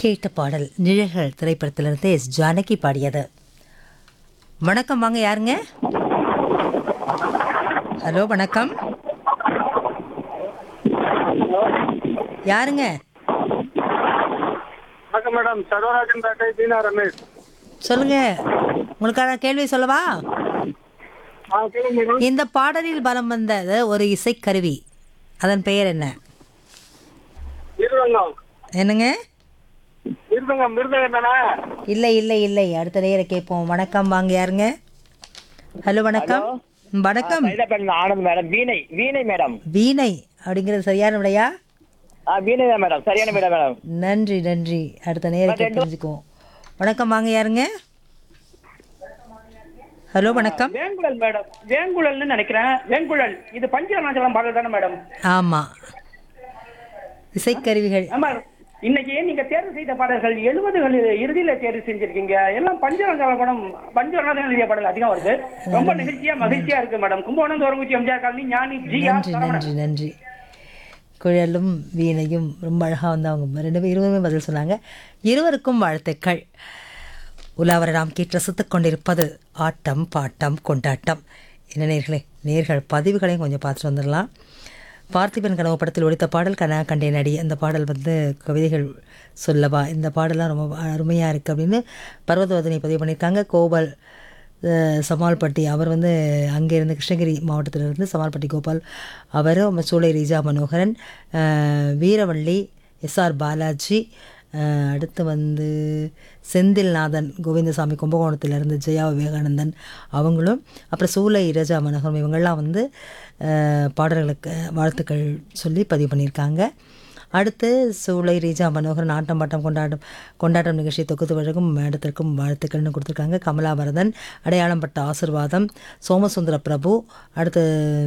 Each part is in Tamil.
கேட்ட பாடல் நிழல்கள் திரைப்படத்திலிருந்து எஸ் ஜானகி பாடியது வணக்கம் வாங்க யாருங்க ஹலோ வணக்கம் யாருங்க வணக்கம் மேடம் சர்வராஜன் பேட்டை தீனா ரமேஷ் சொல்லுங்க உங்களுக்கான கேள்வி சொல்லவா ஆ கேளுங்க மேடம் இந்த பாடலில் பலம் வந்தது ஒரு இசைக்கருவி அதன் பெயர் என்ன மிருதங்கம் என்னங்க மிருதங்கம் மிருதங்கம் தானே இல்லை இல்லை இல்லை அடுத்த நேர கேட்போம் வணக்கம் வாங்க யாருங்க ஹலோ வணக்கம் வணக்கம் சைதாப்பேட்டை ஆனந்த் மேடம் வீணை வீணை மேடம் வீணை அப்படிங்கிறது சரியான விடையா ஆ வீணை தான் மேடம் சரியான மேடம் மேடம் நன்றி நன்றி அடுத்த நேரத்தை தெரிஞ்சுக்குவோம் வணக்கம் வாங்க யாருங்க ஹலோ வணக்கம் வேங்குழல் மேடம் வேங்குழல்னு நினைக்கிறேன் வேங்குழல் இது பஞ்சநாச்சலம் பாடல் தானே மேடம் ஆமாம் இசைக்கருவிகள் ஆமா இன்னைக்கு நீங்க தேர்வு செய்த பாடல்கள் எழுபதுகள் இறுதியில தேர்வு செஞ்சிருக்கீங்க எல்லாம் பஞ்சநாச்சலம் படம் பஞ்சநாதன் எழுதிய பாடல் அதிகம் வருது ரொம்ப நிகழ்ச்சியா மகிழ்ச்சியா இருக்கு madam Kumbakonam Thoranguchi MGR colony Gnani G R நன்றி சரவணன் நன்றி நன்றி குழலும் வீணையும் ரொம்ப அழகாக வந்து அவங்க ரெண்டு பேரும் இருவருமே பதில் சொன்னாங்க இருவருக்கும் வாழ்த்துக்கள் உலாவரை நாம் கேட்டு ரசித்துக் கொண்டிருப்பது ஆட்டம் பாட்டம் கொண்டாட்டம் என்ன நேர்களே நேர்கள் பதிவுகளையும் கொஞ்சம் பார்த்துட்டு வந்துடலாம் பார்த்திபன் கனவு படத்தில் ஒழித்த பாடல் கனா கண்டேன் அடி அந்த பாடல் வந்து கவிதைகள் சொல்லவா இந்த பாடலாம் ரொம்ப அருமையாக இருக்குது அப்படின்னு பர்வதவதனை பதிவு பண்ணியிருக்காங்க கோபால் அஹ், சமால்பட்டி அவர் வந்து அங்கேருந்து கிருஷ்ணகிரி மாவட்டத்திலிருந்து சமால்பட்டி கோபால் அவரும் சூளை ரீஜா மனோகரன் அஹ், வீரவள்ளி எஸ்ஆர் பாலாஜி அஹ், அடுத்து வந்து செந்தில்நாதன் கோவிந்தசாமி கும்பகோணத்திலிருந்து ஜெயா விவேகானந்தன் அவங்களும் அப்புறம் சூளை இரஜா மனோகரம் இவங்கெல்லாம் வந்து அஹ், பாடல்களுக்கு வாழ்த்துக்கள் சொல்லி பதிவு பண்ணியிருக்காங்க அடுத்து சூளை ரீஜா மனோகரன் ஆட்டம் பாட்டம் கொண்டாட்டம் கொண்டாட்டம் நிகழ்ச்சி தொகுத்து வழங்கும் மேடத்திற்கும் வாழ்த்துக்கள்னு கொடுத்துருக்காங்க கமலாபரதன் அடையாளம் பட்ட ஆசிர்வாதம் சோமசுந்தர பிரபு அடுத்து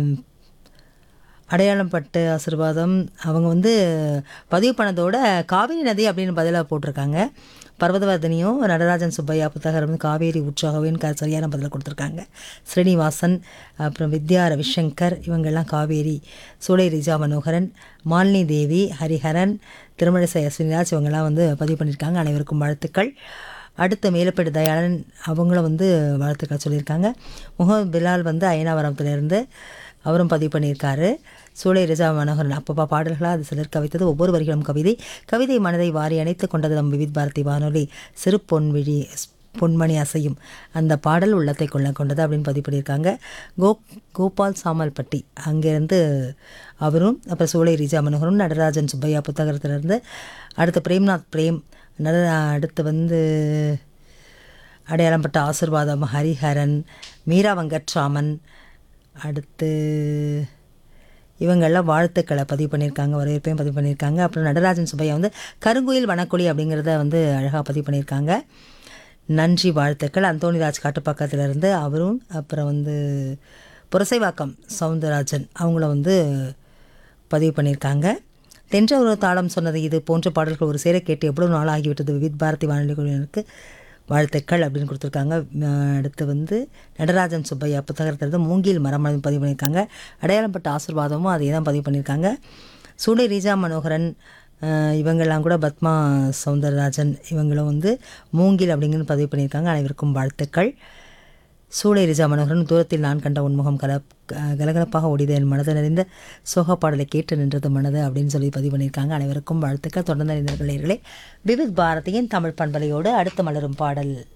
அடையாளம் பட்டு ஆசிர்வாதம் அவங்க வந்து பதிவு பண்ணதோட காவேரி நதி அப்படின்னு பதிலாக போட்டிருக்காங்க பர்வதவர்தனியும் நடராஜன் சுப்பையா புத்தகர் வந்து காவேரி உற்சாகவின் க சரியான பதிலை கொடுத்துருக்காங்க ஸ்ரீனிவாசன் அப்புறம் வித்யா ரவிசங்கர் இவங்கெல்லாம் காவேரி சூளை ரிஜா மனோகரன் மாலினி தேவி ஹரிஹரன் திருமழிசை அஸ்வினிராஜ் இவங்கெல்லாம் வந்து பதிவு பண்ணியிருக்காங்க அனைவருக்கும் வாழ்த்துக்கள் அடுத்து மேலப்பேடு தயாளன் அவங்களும் வந்து வாழ்த்துக்கள் சொல்லியிருக்காங்க முகமது பிலால் வந்து அயனாவரத்திலிருந்து அவரும் பதிவு பண்ணியிருக்காரு சூளை ரிஜா மனோகரன் அப்பப்பா பாடல்களாக அது சிலர் கவித்தது ஒவ்வொரு வரிகளும் கவிதை கவிதை மனதை வாரி அணைத்து கொண்டது நம் விவித் பாரதி வானொலி சிறு பொன்விழி பொன்மணி அசையும் அந்த பாடல் உள்ளத்தை கொள்ள கொண்டது அப்படின்னு பதிவு பண்ணியிருக்காங்க கோ கோபால் சாமல்பட்டி அங்கேருந்து அவரும் அப்புறம் சூளை ரிஜா மனோகரும் நடராஜன் சுப்பையா புத்தகத்திலிருந்து அடுத்து பிரேம்நாத் பிரேம் நட அடுத்து வந்து அடையாளம்பட்ட ஆசிர்வாதம் ஹரிஹரன் மீரா வெங்கட்ராமன் அடுத்து இவங்கெல்லாம் வாழ்த்துக்களை பதிவு பண்ணியிருக்காங்க வரவேற்பையும் பதிவு பண்ணியிருக்காங்க அப்புறம் நடராஜன் சுப்பையா வந்து கருங்குயில் வனக்குழி அப்படிங்கிறத வந்து அழகாக பதிவு பண்ணியிருக்காங்க நன்றி வாழ்த்துக்கள் அந்தோணிராஜ் காட்டுப்பாக்கத்திலிருந்து அவரும் அப்புறம் வந்து புரசைவாக்கம் சவுந்தரராஜன் அவங்கள வந்து பதிவு பண்ணியிருக்காங்க தென்ற ஒரு தாளம் சொன்னது இது போன்ற பாடல்கள் ஒரு சேர கேட்டு எவ்வளோ நாள் ஆகிவிட்டது விவித் பாரதி வானொலி குழுவினருக்கு வாழ்த்துக்கள் அப்படின்னு கொடுத்துருக்காங்க அஹ் அடுத்து வந்து நடராஜன் சுப்பையா புத்தகத்திலிருந்து மூங்கில் மரம் அப்படின்னு பதிவு பண்ணியிருக்காங்க அடையாளப்பட்ட ஆசிர்வாதமும் அதே தான் பதிவு பண்ணியிருக்காங்க சூளை ரீஜா மனோகரன் அஹ் இவங்கெல்லாம் கூட பத்மா சவுந்தரராஜன் இவங்களும் வந்து மூங்கில் அப்படிங்கன்னு பதிவு பண்ணியிருக்காங்க அனைவருக்கும் வாழ்த்துக்கள் சூளை ரிஜா மனோகரன் தூரத்தில் நான் கண்ட உன்முகம் கல கலகலப்பாக ஓடித என் மனதை நிறைந்த சோக பாடலை கேட்டு நின்றது மனது அப்படின்னு சொல்லி பதிவு பண்ணியிருக்காங்க அனைவருக்கும் வாழ்த்துக்கள் தொடர்ந்து அறிந்தர்களே விவித் பாரதியின் தமிழ் பண்பலையோடு அடுத்து மலரும் பாடல்